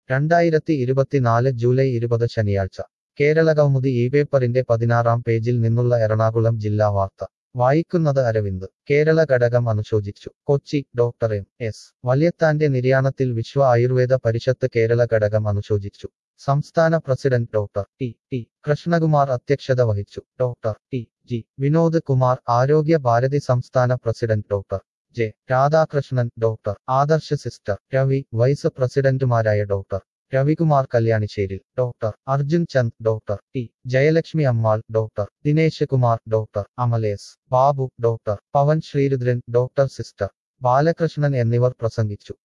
രണ്ടായിരത്തി ഇരുപത്തിനാല് ജൂലൈ ഇരുപത് ശനിയാഴ്ച കേരളകൗമുദി ഈ പേപ്പറിന്റെ പതിനാറാം പേജിൽ നിന്നുള്ള എറണാകുളം ജില്ലാ വാർത്ത വായിക്കുന്നത് അരവിന്ദ് കേരള ഘടകം അനുശോചിച്ചു കൊച്ചി ഡോക്ടർ എം എസ് വല്യത്താന്റെ നിര്യാണത്തിൽ വിശ്വ ആയുർവേദ പരിഷത്ത് കേരള ഘടകം അനുശോചിച്ചു സംസ്ഥാന president doctor T T Krishnakumar അധ്യക്ഷത വഹിച്ചു doctor T G Vinod Kumar Arogya Bharati സംസ്ഥാന president doctor J Radhakrishnan doctor Adarsha sister Ravi vice പ്രസിഡന്റുമാരായ doctor Ravikumar Kalyanisseril doctor Arjun Chand doctor T Jayalakshmi Ammal doctor Dinesh Kumar doctor Amalesh Babu doctor Pavan Sreerudran doctor sister Balakrishnan എന്നിവർ പ്രസംഗിച്ചു